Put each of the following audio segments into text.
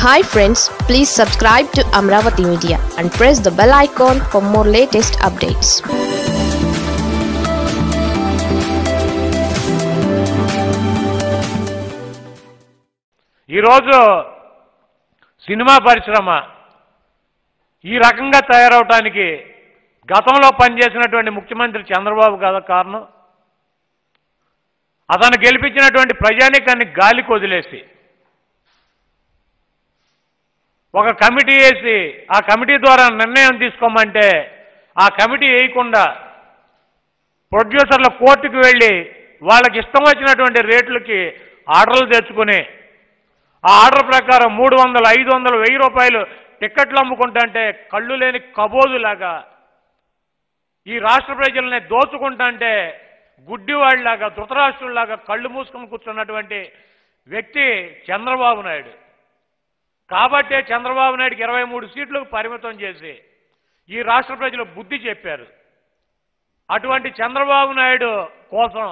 hi friends please subscribe to Amaravati media and press the bell icon for more latest updates ఈరోజు cinema పరిశ్రమ ఈ రకంగా తయారవటానికి గతంలో పనిచేసినటువంటి ముఖ్యమంత్రి చంద్రబాబు కదా కారణం అతను గెలిపించినటువంటి ప్రజానీకాన్ని గాలికి వదిలేసి ఒక కమిటీ వేసి ఆ కమిటీ ద్వారా నిర్ణయం తీసుకోమంటే ఆ కమిటీ వేయకుండా ప్రొడ్యూసర్ల కోర్టుకు వెళ్ళి వాళ్ళకి ఇష్టం వచ్చినటువంటి రేట్లకి ఆర్డర్లు తెచ్చుకుని ఆ ఆర్డర్ ప్రకారం మూడు వందలు ఐదు వందలు వెయ్యి రూపాయలు టిక్కెట్లు అమ్ముకుంటుంటే కళ్ళు లేని కబోదులాగా ఈ రాష్ట్ర ప్రజల్ని దోచుకుంటుంటే గుడ్డివాడిలాగా ధృతరాష్ట్రుల్లాగా కళ్ళు మూసుకొని కూర్చున్నటువంటి వ్యక్తి చంద్రబాబు నాయుడు కాబట్టే చంద్రబాబు నాయుడుకి ఇరవై మూడు సీట్లకు పరిమితం చేసి ఈ రాష్ట్ర ప్రజలు బుద్ధి చెప్పారు అటువంటి చంద్రబాబు నాయుడు కోసం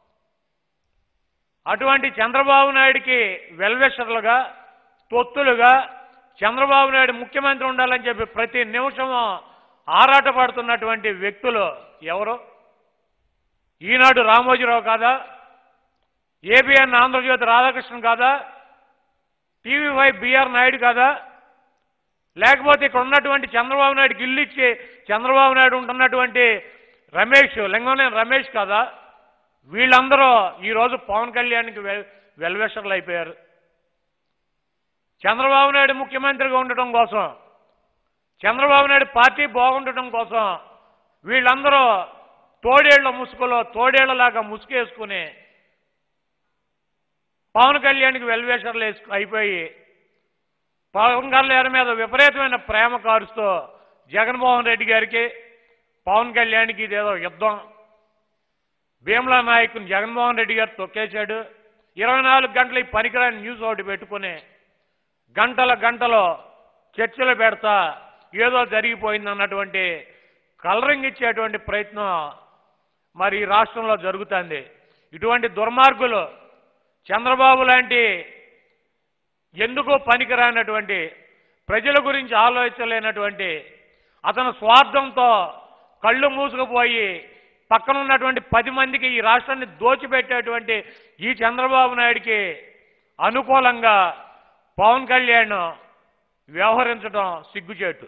అటువంటి చంద్రబాబు నాయుడికి వెల్వెషర్లుగా తొత్తులుగా చంద్రబాబు నాయుడు ముఖ్యమంత్రి ఉండాలని చెప్పి ప్రతి నిమిషము ఆరాటపడుతున్నటువంటి వ్యక్తులు ఎవరు ఈనాడు రామోజీరావు కాదా ఏబిఎన్ ఆంధ్రజ్యోతి రాధాకృష్ణన్ కాదా టీవీ ఫైవ్ బిఆర్ నాయుడు కాదా లేకపోతే ఇక్కడ ఉన్నటువంటి చంద్రబాబు నాయుడుకి ఇల్లు ఇచ్చి చంద్రబాబు నాయుడు ఉంటున్నటువంటి రమేష్ లింగంనేని రమేష్ కాదా వీళ్ళందరూ ఈరోజు పవన్ కళ్యాణ్కి వెల్ వెల్వేషర్లు అయిపోయారు చంద్రబాబు నాయుడు ముఖ్యమంత్రిగా ఉండటం కోసం చంద్రబాబు నాయుడు పార్టీ బాగుండటం కోసం వీళ్ళందరూ తోడేళ్ల ముసుగులో తోడేళ్లలాగా ముసుగేసుకుని పవన్ కళ్యాణ్కి వెల్వేషర్లు వేసుకు అయిపోయి పవన్ కళ్యాణ్ మీద విపరీతమైన ప్రేమ కారుస్తూ జగన్మోహన్ రెడ్డి గారికి పవన్ కళ్యాణ్కి ఇదేదో యుద్ధం భీమ్లా నాయకుని జగన్మోహన్ రెడ్డి గారు తొక్కేశాడు ఇరవై నాలుగు గంటలు ఈ పనికిరాని న్యూస్ ఒకటి పెట్టుకుని గంటల గంటలో చర్చలు పెడతా ఏదో జరిగిపోయింది అన్నటువంటి కలరింగ్ ఇచ్చేటువంటి ప్రయత్నం మరి ఈ రాష్ట్రంలో జరుగుతుంది ఇటువంటి దుర్మార్గులు చంద్రబాబు లాంటి ఎందుకు పనికిరానటువంటి ప్రజల గురించి ఆలోచించలేనటువంటి అతను స్వార్థంతో కళ్ళు మూసుకుపోయి పక్కన ఉన్నటువంటి పది మందికి ఈ రాష్ట్రాన్ని దోచిపెట్టేటువంటి ఈ చంద్రబాబు నాయుడికి అనుకూలంగా పవన్ కళ్యాణ్ వ్యవహరించడం సిగ్గుచేటు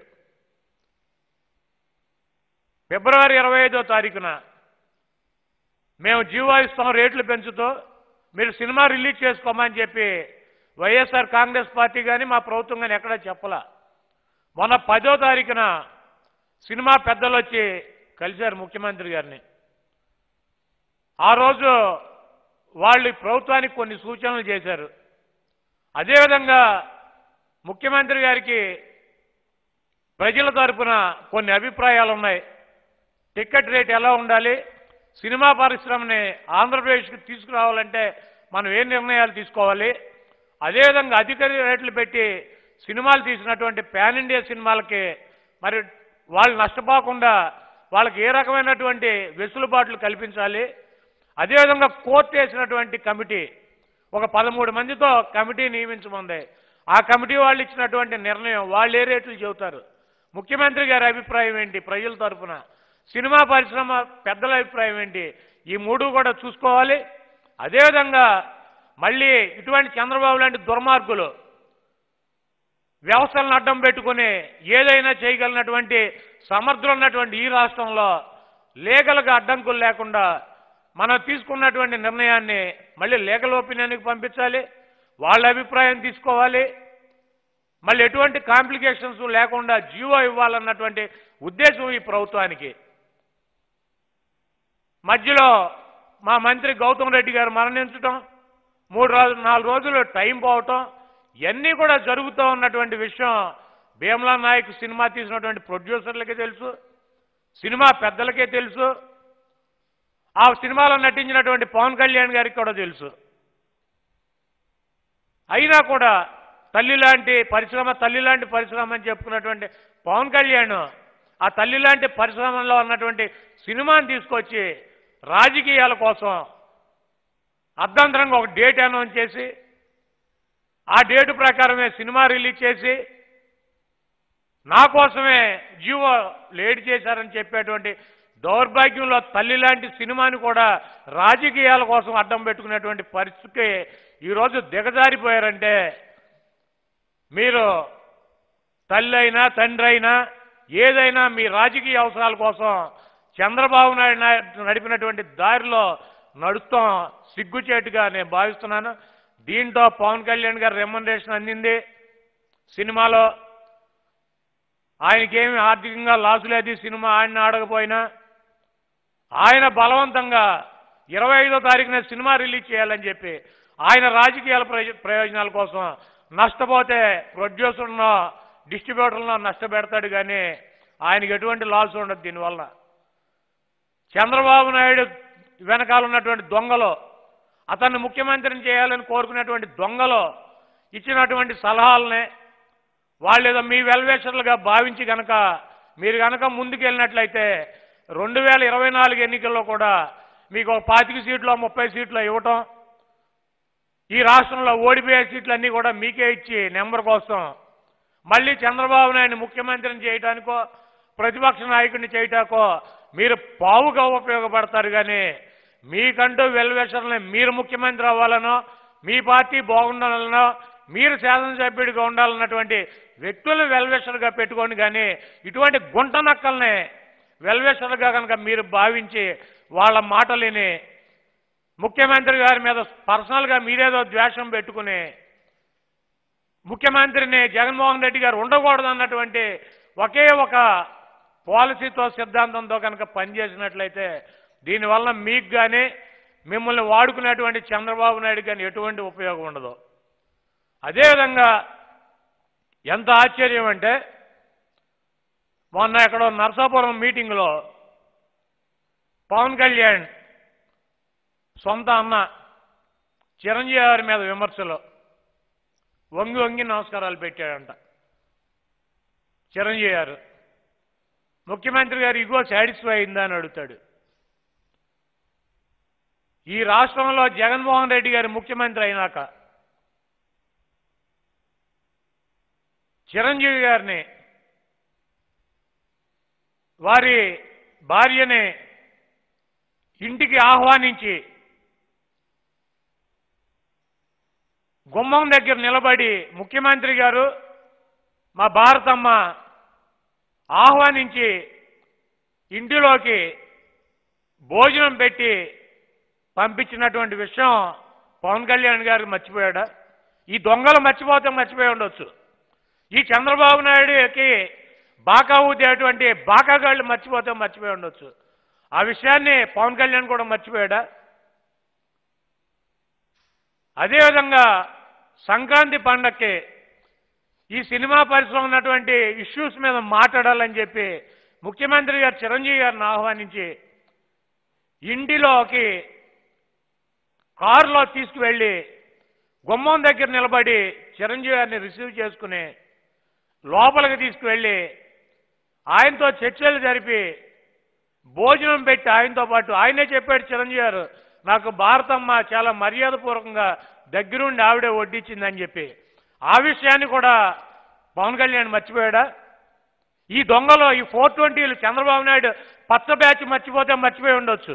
ఫిబ్రవరి ఇరవై ఐదో తారీఖున మేము జీవో ఇస్తాం రేట్లు పెంచుతూ మీరు సినిమా రిలీజ్ చేసుకోమని చెప్పి వైఎస్ఆర్ కాంగ్రెస్ పార్టీ కానీ మా ప్రభుత్వం కానీ ఎక్కడా చెప్పలా మొన్న పదో తారీఖున సినిమా పెద్దలు వచ్చి కలిశారు ముఖ్యమంత్రి గారిని ఆ రోజు వాళ్ళు ఈ ప్రభుత్వానికి కొన్ని సూచనలు చేశారు అదేవిధంగా ముఖ్యమంత్రి గారికి ప్రజల తరపున కొన్ని అభిప్రాయాలు ఉన్నాయి టికెట్ రేట్ ఎలా ఉండాలి సినిమా పరిశ్రమని ఆంధ్రప్రదేశ్కి తీసుకురావాలంటే మనం ఏ నిర్ణయాలు తీసుకోవాలి అదేవిధంగా అధిక రేట్లు పెట్టి సినిమాలు తీసినటువంటి పాన్ ఇండియా సినిమాలకి మరి వాళ్ళు నష్టపోకుండా వాళ్ళకి ఏ రకమైనటువంటి వెసులుబాట్లు కల్పించాలి అదేవిధంగా కోర్టు వేసినటువంటి కమిటీ ఒక పదమూడు మందితో కమిటీ నియమించమంది ఆ కమిటీ వాళ్ళు ఇచ్చినటువంటి నిర్ణయం వాళ్ళు ఏ రేట్లు చెబుతారు ముఖ్యమంత్రి గారి అభిప్రాయం ఏంటి ప్రజల తరఫున సినిమా పరిశ్రమ పెద్దల అభిప్రాయం ఏంటి ఈ మూడు కూడా చూసుకోవాలి అదేవిధంగా మళ్ళీ ఇటువంటి చంద్రబాబు లాంటి దుర్మార్గులు వ్యవస్థలను అడ్డం పెట్టుకుని ఏదైనా చేయగలిగినటువంటి సమర్థులు ఉన్నటువంటి ఈ రాష్ట్రంలో లీగల్గా అడ్డంకులు లేకుండా మనం తీసుకున్నటువంటి నిర్ణయాన్ని మళ్ళీ లీగల్ ఒపీనియన్కి పంపించాలి వాళ్ళ అభిప్రాయం తీసుకోవాలి మళ్ళీ ఎటువంటి కాంప్లికేషన్స్ లేకుండా జీవో ఇవ్వాలన్నటువంటి ఉద్దేశం ఈ ప్రభుత్వానికి మధ్యలో మా మంత్రి గౌతమ్ రెడ్డి గారు మరణించడం మూడు రోజు నాలుగు రోజులు టైం పోవటం ఇవన్నీ కూడా జరుగుతూ ఉన్నటువంటి విషయం భీమలా నాయక్ సినిమా తీసినటువంటి ప్రొడ్యూసర్లకే తెలుసు సినిమా పెద్దలకే తెలుసు ఆ సినిమాలో నటించినటువంటి పవన్ కళ్యాణ్ గారికి కూడా తెలుసు అయినా కూడా తల్లి లాంటి పరిశ్రమ తల్లి లాంటి పరిశ్రమ అని చెప్పుకున్నటువంటి పవన్ కళ్యాణ్ ఆ తల్లి లాంటి పరిశ్రమలో ఉన్నటువంటి సినిమాని తీసుకొచ్చి రాజకీయాల కోసం అర్ధంతరంగా ఒక డేట్ అనౌన్స్ చేసి ఆ డేటు ప్రకారమే సినిమా రిలీజ్ చేసి నా కోసమే జీవో లేట్ చేశారని చెప్పేటువంటి దౌర్భాగ్యంలో తల్లి లాంటి సినిమాని కూడా రాజకీయాల కోసం అడ్డం పెట్టుకునేటువంటి పరిస్థితికి ఈరోజు దిగజారిపోయారంటే మీరు తల్లి అయినా తండ్రి అయినా ఏదైనా మీ రాజకీయ అవసరాల కోసం చంద్రబాబు నాయుడు నాయుడు నడిపినటువంటి దారిలో నడుస్తాం సిగ్గుచేటుగా నేను భావిస్తున్నాను దీంతో పవన్ కళ్యాణ్ గారు రెమ్యునరేషన్ అందింది సినిమాలో ఆయనకేమి ఆర్థికంగా లాసు లేదు ఈ సినిమా ఆయన ఆడకపోయినా ఆయన బలవంతంగా ఇరవై ఐదో తారీఖున సినిమా రిలీజ్ చేయాలని చెప్పి ఆయన రాజకీయాల ప్రయోజ- ప్రయోజనాల కోసం నష్టపోతే ప్రొడ్యూసర్నో డిస్ట్రిబ్యూటర్నో నష్టపెడతాడు కానీ ఆయనకి ఎటువంటి లాస్ ఉండదు దీనివల్ల చంద్రబాబు నాయుడు వెనకాల ఉన్నటువంటి దొంగలు అతన్ని ముఖ్యమంత్రిని చేయాలని కోరుకునేటువంటి దొంగలు ఇచ్చినటువంటి సలహాలనే వాళ్ళు ఏదో మీ వెల్వేషర్లుగా భావించి గనక మీరు గనక ముందుకెళ్ళినట్లయితే రెండు వేల ఇరవై నాలుగు ఎన్నికల్లో కూడా మీకు ఒక పాతిక సీట్లు ముప్పై సీట్లు ఇవ్వటం ఈ రాష్ట్రంలో ఓడిపోయే సీట్లన్నీ కూడా మీకే ఇచ్చి నెంబర్ కోసం మళ్ళీ చంద్రబాబు నాయుడు ముఖ్యమంత్రిని చేయటానికో ప్రతిపక్ష నాయకుడిని చేయటానికో మీరు పావుగా ఉపయోగపడతారు కానీ మీకంటూ వెల్వేషర్లని మీరు ముఖ్యమంత్రి అవ్వాలనో మీ పార్టీ బాగుండాలనో మీరు శాసనసభ్యుడిగా ఉండాలన్నటువంటి వ్యక్తులను వెల్వేషర్గా పెట్టుకోండి కానీ ఇటువంటి గుంట నక్కల్ని వెల్వేషర్గా కనుక మీరు భావించి వాళ్ళ మాటలిని ముఖ్యమంత్రి గారి మీద పర్సనల్గా మీరేదో ద్వేషం పెట్టుకుని ముఖ్యమంత్రిని జగన్మోహన్ రెడ్డి గారు ఉండకూడదు అన్నటువంటి ఒకే ఒక పాలసీతో సిద్ధాంతంతో కనుక పనిచేసినట్లయితే దీనివల్ల మీకు కానీ మిమ్మల్ని వాడుకునేటువంటి చంద్రబాబు నాయుడు కానీ ఎటువంటి ఉపయోగం ఉండదు అదేవిధంగా ఎంత ఆశ్చర్యం అంటే మొన్న ఎక్కడో నరసాపురం మీటింగ్లో పవన్ కళ్యాణ్ సొంత అన్న చిరంజీవి గారి మీద విమర్శలు వంగి వంగి నమస్కారాలు పెట్టాడంట చిరంజీవి గారు ముఖ్యమంత్రి గారు ఇగో సాటిస్ఫై అయిందా అని అడుగుతాడు ఈ రాష్ట్రంలో జగన్మోహన్ రెడ్డి గారు ముఖ్యమంత్రి అయినాక చిరంజీవి గారిని వారి భార్యని ఇంటికి ఆహ్వానించి గుమ్మం దగ్గర నిలబడి ముఖ్యమంత్రి గారు మా భారతమ్మ ఆహ్వానించి ఇంటిలోకి భోజనం పెట్టి పంపించినటువంటి విషయం పవన్ కళ్యాణ్ గారు మర్చిపోయాడా ఈ దొంగలు మర్చిపోతే మర్చిపోయి ఉండొచ్చు ఈ చంద్రబాబు నాయుడుకి బాకా ఊదేటువంటి బాకాగాళ్ళు మర్చిపోతే మర్చిపోయి ఉండొచ్చు ఆ విషయాన్ని పవన్ కళ్యాణ్ కూడా మర్చిపోయాడా అదేవిధంగా సంక్రాంతి పండక్కి ఈ సినిమా పరిశ్రమ ఉన్నటువంటి ఇష్యూస్ మీద మాట్లాడాలని చెప్పి ముఖ్యమంత్రి గారు చిరంజీవి గారిని ఆహ్వానించి ఇంటిలోకి కారులో తీసుకువెళ్ళి గుమ్మం దగ్గర నిలబడి చిరంజీవి గారిని రిసీవ్ చేసుకుని లోపలికి తీసుకువెళ్ళి ఆయనతో చర్చలు జరిపి భోజనం పెట్టి ఆయనతో పాటు ఆయనే చెప్పాడు చిరంజీవి గారు నాకు భారతమ్మ చాలా మర్యాదపూర్వకంగా దగ్గరుండి ఆవిడే వడ్డించిందని చెప్పి ఆ విషయాన్ని కూడా పవన్ కళ్యాణ్ మర్చిపోయాడా ఈ దొంగలో ఈ ఫోర్ ట్వంటీలు చంద్రబాబు నాయుడు పచ్చ బ్యాచ్ మర్చిపోతే మర్చిపోయి ఉండొచ్చు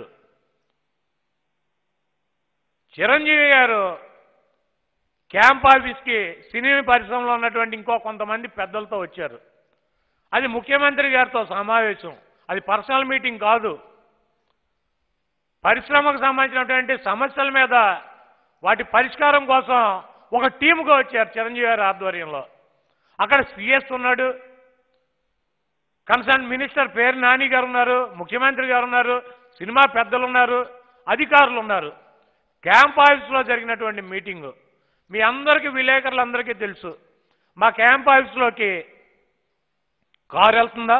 చిరంజీవి గారు క్యాంప్ ఆఫీస్కి సినీ పరిశ్రమలో ఉన్నటువంటి ఇంకో కొంతమంది పెద్దలతో వచ్చారు అది ముఖ్యమంత్రి గారితో సమావేశం అది పర్సనల్ మీటింగ్ కాదు పరిశ్రమకు సంబంధించినటువంటి సమస్యల మీద వాటి పరిష్కారం కోసం ఒక టీముగా వచ్చారు చిరంజీవి గారి ఆధ్వర్యంలో అక్కడ సిఎస్ ఉన్నాడు కన్సర్న్ మినిస్టర్ పేరు నాని గారు ఉన్నారు ముఖ్యమంత్రి గారు ఉన్నారు సినిమా పెద్దలు ఉన్నారు అధికారులు ఉన్నారు క్యాంప్ ఆఫీస్లో జరిగినటువంటి మీటింగు మీ అందరికీ విలేకరులందరికీ తెలుసు మా క్యాంప్ ఆఫీస్లోకి కారు వెళ్తుందా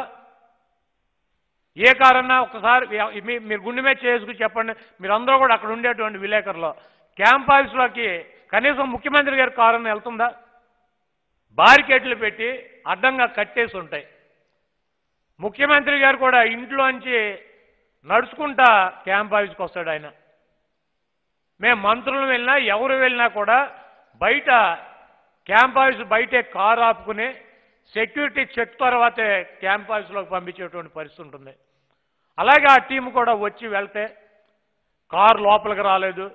ఏ కారు అన్నా ఒకసారి మీ- మీరు గుండె మీద చేసుకుని చెప్పండి మీరందరూ కూడా అక్కడ ఉండేటువంటి విలేకరులు క్యాంప్ ఆఫీస్లోకి కనీసం ముఖ్యమంత్రి గారి కారు అన్నా వెళ్తుందా బారికేట్లు పెట్టి అడ్డంగా కట్టేసి ఉంటాయి ముఖ్యమంత్రి గారు కూడా ఇంట్లోంచి నడుచుకుంటా క్యాంప్ ఆఫీస్కి వస్తాడు ఆయన మేము మంత్రులు వెళ్ళినా ఎవరు వెళ్ళినా కూడా బయట క్యాంప్ ఆఫీస్ బయటే కారు ఆపుకుని సెక్యూరిటీ చెక్ తర్వాతే క్యాంప్ ఆఫీస్లోకి పంపించేటువంటి పరిస్థితి ఉంటుంది అలాగే ఆ టీం కూడా వచ్చి వెళ్తే కారు లోపలికి రాలేదు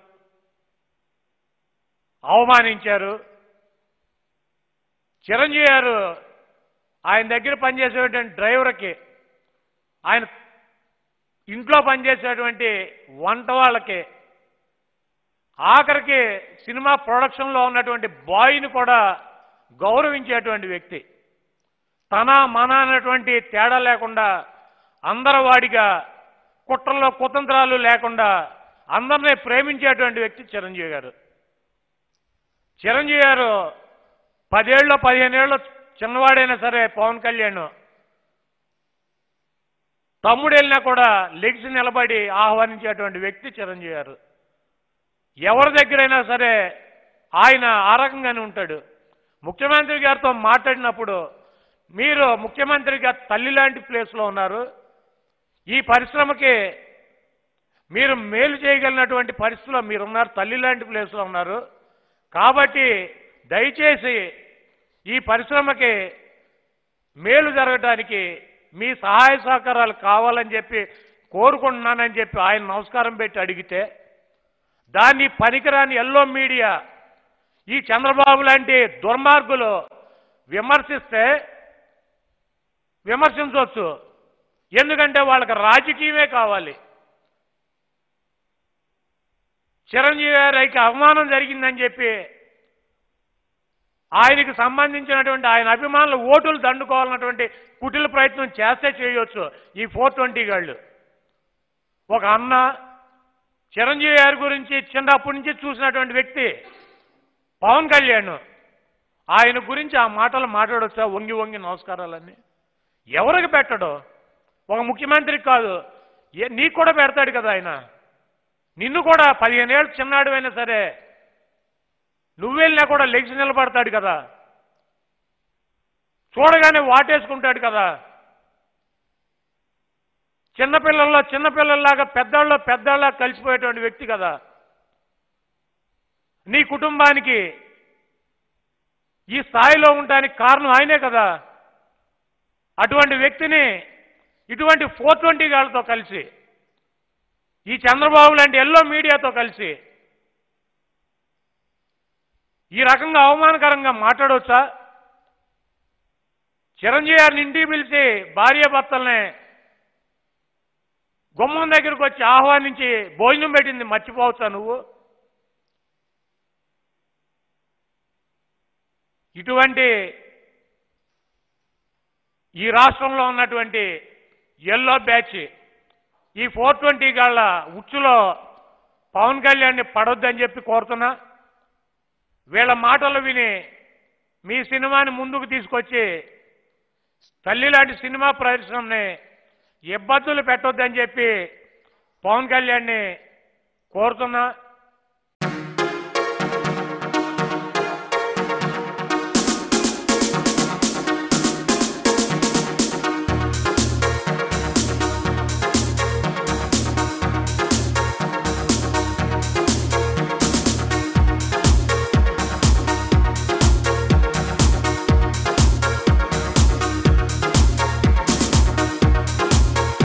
అవమానించారు చిరంజీవి గారు ఆయన దగ్గర పనిచేసేటువంటి డ్రైవర్కి ఆయన ఇంట్లో పనిచేసేటువంటి వంట వాళ్ళకి ఆఖరికి సినిమా ప్రొడక్షన్లో ఉన్నటువంటి బాయ్ని కూడా గౌరవించేటువంటి వ్యక్తి తన మన అనేటువంటి తేడా లేకుండా అందరి వాడిగా కుట్రల్లో కుతంత్రాలు లేకుండా అందరినీ ప్రేమించేటువంటి వ్యక్తి చిరంజీవి గారు చిరంజీవి గారు పదేళ్ళు పదిహేనేళ్ళు చిన్నవాడైనా సరే పవన్ కళ్యాణ్ తమ్ముడు వెళ్ళినా కూడా లెగ్స్ నిలబడి ఆహ్వానించేటువంటి వ్యక్తి చిరంజీవి గారు ఎవరి దగ్గరైనా సరే ఆయన ఆ రకంగానే ఉంటాడు ముఖ్యమంత్రి గారితో మాట్లాడినప్పుడు మీరు ముఖ్యమంత్రిగా తల్లి లాంటి ప్లేస్లో ఉన్నారు ఈ పరిశ్రమకి మీరు మేలు చేయగలిగినటువంటి పరిస్థితిలో మీరున్నారు తల్లి లాంటి ప్లేస్లో ఉన్నారు కాబట్టి దయచేసి ఈ పరిశ్రమకి మేలు జరగడానికి మీ సహాయ సహకారాలు కావాలని చెప్పి కోరుకుంటున్నానని చెప్పి ఆయన నమస్కారం పెట్టి అడిగితే దాన్ని పనికిరాని ఎల్లో మీడియా ఈ చంద్రబాబు లాంటి దుర్మార్గులు విమర్శిస్తే విమర్శించవచ్చు ఎందుకంటే వాళ్ళకి రాజకీయమే కావాలి చిరంజీవి గారికి అవమానం జరిగిందని చెప్పి ఆయనకి సంబంధించినటువంటి ఆయన అభిమానులు ఓటులు దండుకోవాలన్నటువంటి కుటిల ప్రయత్నం చేస్తే చేయొచ్చు ఈ ఫోర్ ట్వంటీ గాళ్ళు ఒక అన్న చిరంజీవి గారి గురించి చిన్నప్పటి నుంచి చూసినటువంటి వ్యక్తి పవన్ కళ్యాణ్ ఆయన గురించి ఆ మాటలు మాట్లాడొచ్చా వంగి వంగి నమస్కారాలన్నీ ఎవరికి పెట్టడు ఒక ముఖ్యమంత్రికి కాదు ఏ నీకు కూడా పెడతాడు కదా ఆయన నిన్ను కూడా పదిహేను ఏళ్ళు చిన్నాడు అయినా సరే నువ్వు వెళ్ళినా కూడా లెగ్స్ నిలబడతాడు కదా చూడగానే వాటేసుకుంటాడు కదా చిన్నపిల్లల్లో చిన్నపిల్లల్లాగా పెద్దాళ్ళలో పెద్దాళ్ళ కలిసిపోయేటువంటి వ్యక్తి కదా నీ కుటుంబానికి ఈ స్థాయిలో ఉండడానికి కారణం ఆయనే కదా అటువంటి వ్యక్తిని ఇటువంటి ఫోర్ ట్వంటీ గాళ్ళతో కలిసి ఈ చంద్రబాబు లాంటి ఎల్లో మీడియాతో కలిసి ఈ రకంగా అవమానకరంగా మాట్లాడవచ్చా చిరంజీవి గారిని ఇంటికి పిలిచి భార్య భర్తల్ని గుమ్మం దగ్గరకు వచ్చి ఆహ్వానించి భోజనం పెట్టింది మర్చిపోవచ్చా నువ్వు ఇటువంటి ఈ రాష్ట్రంలో ఉన్నటువంటి ఎల్లో బ్యాచ్ ఈ ఫోర్ ట్వంటీ గాళ్ళ ఉచ్చులో పవన్ కళ్యాణ్ని పడొద్దని చెప్పి కోరుతున్నా వీళ్ళ మాటలు విని మీ సినిమాని ముందుకు తీసుకొచ్చి తల్లి లాంటి సినిమా పరిశ్రమని ఇబ్బందులు పెట్టొద్దని చెప్పి పవన్ కళ్యాణ్ని కోరుతున్నా